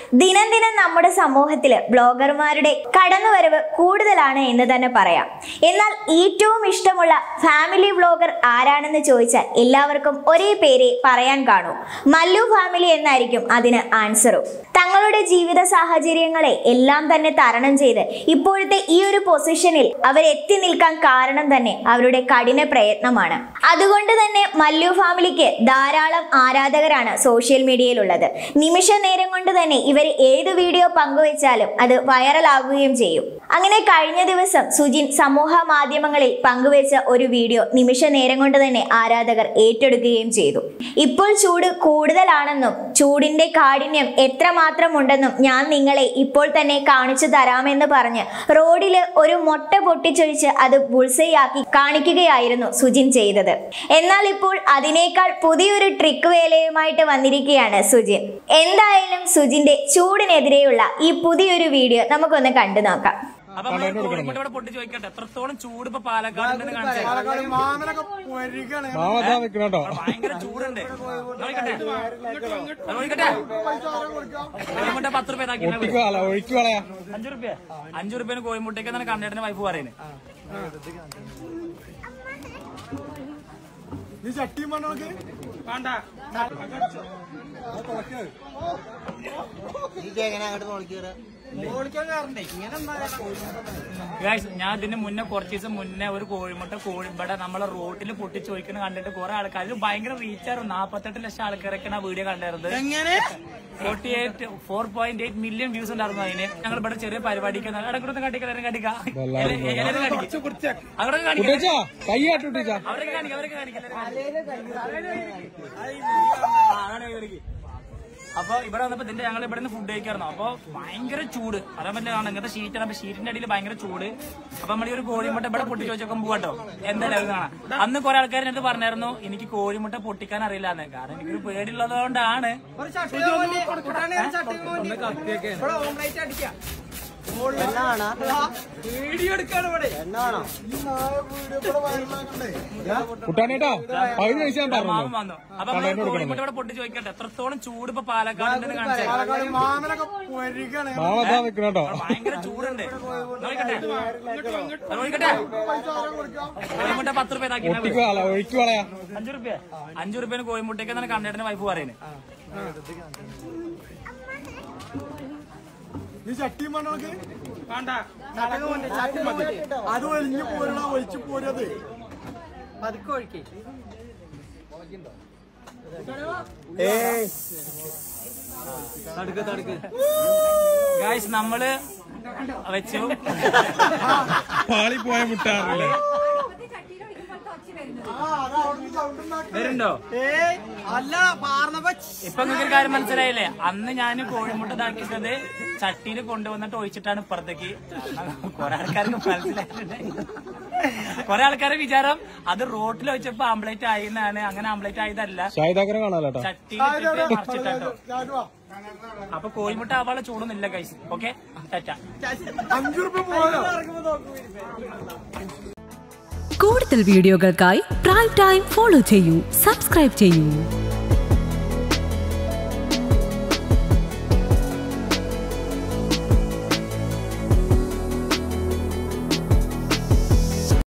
ദിനം ദിനം നമ്മുടെ സമൂഹത്തിൽ ബ്ലോഗർമാരുടെ കടന്നുവരവ് കൂടുതലാണ് എന്ന് തന്നെ പറയാം എന്നാൽ ഏറ്റവും ഇഷ്ടമുള്ള ഫാമിലി വ്ലോഗർ ആരാണെന്ന് ചോദിച്ചാൽ എല്ലാവർക്കും ഒരേ പേരെ പറയാൻ കാണൂ മല്ലു ഫാമിലി എന്നായിരിക്കും അതിന് ആൻസറും തങ്ങളുടെ ജീവിത സാഹചര്യങ്ങളെ എല്ലാം തന്നെ തരണം ചെയ്ത് ഇപ്പോഴത്തെ ഈ ഒരു പൊസിഷനിൽ അവരെത്തി നിൽക്കാൻ കാരണം തന്നെ അവരുടെ കഠിന പ്രയത്നമാണ് അതുകൊണ്ട് തന്നെ മല്ലു ഫാമിലിക്ക് ധാരാളം ആരാധകരാണ് സോഷ്യൽ മീഡിയയിലുള്ളത് നിമിഷ നേരം കൊണ്ട് തന്നെ ഇവർ ഏത് വീഡിയോ പങ്കുവെച്ചാലും അത് വൈറലാകുകയും ചെയ്യും അങ്ങനെ കഴിഞ്ഞ ദിവസം സുജിൻ സമൂഹ മാധ്യമങ്ങളിൽ പങ്കുവെച്ച ഒരു വീഡിയോ നിമിഷ നേരം കൊണ്ട് തന്നെ ആരാധകർ ഏറ്റെടുക്കുകയും ചെയ്തു ഇപ്പോൾ ചൂട് കൂടുതലാണെന്നും ചൂടിന്റെ കാഠിന്യം എത്രമാത്രം ഉണ്ടെന്നും ഞാൻ നിങ്ങളെ ഇപ്പോൾ തന്നെ കാണിച്ചു തരാമെന്ന് പറഞ്ഞ് റോഡിൽ ഒരു മൊട്ട പൊട്ടിച്ചൊഴിച്ച് അത് ബുൾസയാക്കി കാണിക്കുകയായിരുന്നു സുജിൻ ചെയ്തത് എന്നാൽ ഇപ്പോൾ അതിനേക്കാൾ പുതിയൊരു ട്രിക്ക് വേലയുമായിട്ട് വന്നിരിക്കുകയാണ് സുജിൻ എന്തായാലും സുജിന്റെ ചൂടിനെതിരെയുള്ള ഈ പുതിയൊരു വീഡിയോ നമുക്കൊന്ന് കണ്ടു നോക്കാം അപ്പൊ നമ്മള് കോഴിമുട്ട ഇവിടെ പൊട്ടി ചോദിക്കട്ടെ എത്രത്തോളം ചൂട് ഇപ്പൊ പാലക്കാട് ഉണ്ടെന്ന് കാണിച്ചേ പാലക്കാട് മാമനൊക്കെ പൊരിക്കാണ് മാമതാ നിക്കണോ ഭയങ്കര ചൂടുണ്ട് നോക്കട്ടെ നോക്കട്ടെ കോഴിമുട്ട പത്ത് റുപ്യ ഇതാക്കി ഒട്ടിക്ക് കള ഒഴിക്ക് കളയാ അഞ്ചു റുപ്യ അഞ്ചു റുപ്യന് കോഴിമുട്ടയ്ക്ക് എന്നാണ് കണ്ണേട്ടന്റെ വൈഫ് പറയുന്നത് നീ ചട്ടിയും പറഞ്ഞോക്ക് വേണ്ട ഓടിക്കാൻ കാരണേ ഇങ്ങനെ ഗൈസ് ഞാൻ ഇതിന് മുന്നേ കുറച്ച് ദിവസം മുന്നേ ഒരു കോഴിമുട്ട കോഴിമ്പട നമ്മളെ റോട്ടിൽ പൊട്ടി ചോദിക്കുന്ന കണ്ടിട്ട് കുറെ ആൾക്കാർ ഇത് ഭയങ്കര റീച്ചായിരുന്നു നാപ്പത്തെട്ട് ലക്ഷം ആൾക്കാരൊക്കെ ആ വീഡിയോ കണ്ടായിരുന്നത് എങ്ങനെ forty eight four point eight million views ഉണ്ടായിരുന്നു അതിന് ഞങ്ങൾ ഇവിടെ ചെറിയ പരിപാടിക്ക് ഇടക്കൂടെ കടിക്കാം കടിക്കാം അവിടെ കാണിക്കാം കുട്ടിച്ചാ കയ്യാട്ട് കുട്ടിച്ചാ അവരൊക്കെ കാണിക്കാം അവരൊക്കെ കാണിക്കാം അപ്പൊ ഇവിടെ വന്നപ്പോ ഇതിന്റെ ഞങ്ങൾ ഇവിടെ നിന്ന് ഫുഡ് കഴിക്കായിരുന്നു അപ്പൊ ഭയങ്കര ചൂട് പറയാൻ പറ്റില്ല കാണാം ഇങ്ങനത്തെ ഷീറ്റാണ് അപ്പൊ ഷീറ്റിന്റെ അടിയിൽ ഭയങ്കര ചൂട് അപ്പൊ നമ്മൾ ഈ ഒരു കോഴിമുട്ട ഇവിടെ പൊട്ടി ചോദിച്ചൊക്കെ പോവാട്ടോ എന്തായാലും അത് കാണാം അന്ന് കുറെ ആൾക്കാർ എന്റെ പറഞ്ഞായിരുന്നു എനിക്ക് കോഴിമുട്ട പൊട്ടിക്കാൻ അറിയില്ല എന്ന് കാരണം എനിക്കൊരു പേടിയുള്ളത് കൊണ്ടാണ് ഒരു ചട്ടി കൊടുക്കണേ ചട്ടി ഇവിടെ ഓംലൈറ്റ് അടിക്കാം വീഡിയോ എടുക്കാണ് ഇവിടെ ഈ നായ വീഡിയോ കൂടെ വൈറലാക്കണ്ടേ കുട്ടാനേട്ടാ പകുതി കഴിച്ചാൻ മാമൻ പറഞ്ഞു വന്നു അപ്പൊ നമ്മള് കോഴിമുട്ട ഇവിടെ പൊട്ടി ചോദിക്കട്ടെ എത്രത്തോളം ചൂട് ഇപ്പൊ പാലക്കാട് ഉണ്ടെന്ന് കാണിച്ചേ പാലക്കാട് മാമനൊക്കെ പൊരിക്കാണ് മാമതാ നിക്കണോ ഭയങ്കര ചൂടുണ്ട് നോക്കട്ടെ നോക്കട്ടെ കോഴിമുട്ട പത്ത് റുപ്യ ഇതാക്കി ഒട്ടിക്ക് കള ഒഴിക്ക് കളയാ അഞ്ചു റുപ്യ അഞ്ചു റുപ്യന് കോഴിമുട്ടയ്ക്ക് എന്നാണ് കണ്ണേട്ടന്റെ വൈഫ് പറയുന്നത് നീ ചട്ടിയും പറഞ്ഞോക്ക് വേണ്ട അത് ഒലിഞ്ഞു പോരണ ഒലിച്ചു പോരത് പതുക്കെ ഒഴിക്കേ ഗായ്സ് നമ്മള് വെച്ചു പാളി പോയ മുട്ടാറില്ലേ വരുന്നുണ്ടോ ഏയ് അല്ല പാർന്നപ്പോ ഇപ്പൊ നിങ്ങൾക്ക് ഒരു കാര്യം മനസ്സിലായില്ലേ അന്ന് ഞാൻ കോഴിമുട്ട ഇതാക്കിയത് ചട്ടിയിൽ കൊണ്ടുവന്നിട്ട് ഒഴിച്ചിട്ടാണ് ഇപ്പുറത്തേക്ക് കുറെ ആൾക്കാർക്ക് മനസ്സിലായിട്ടുണ്ട് കുറെ ആൾക്കാരെ വിചാരം അത് റോട്ടിൽ വെച്ചപ്പോ ആംപ്ലേറ്റ് ആയിന്നാണ് അങ്ങനെ ആംപ്ലേറ്റ് ആയതല്ല ഷാഹിദാക്കനെ കാണാലോ ചട്ടിയിൽ ഇട്ടിട്ട് മറിച്ചിട്ടോ ചാടുവാ അപ്പൊ കോഴിമുട്ട ആവാനുള്ള ചൂടൊന്നും ഇല്ല കൈസ് ഓക്കെ ടാറ്റ അഞ്ചു റുപ്യ പോയോ കൂടുതൽ വീഡിയോകൾക്കായി പ്രൈം ടൈം ഫോളോ ചെയ്യൂ സബ്സ്ക്രൈബ് ചെയ്യൂ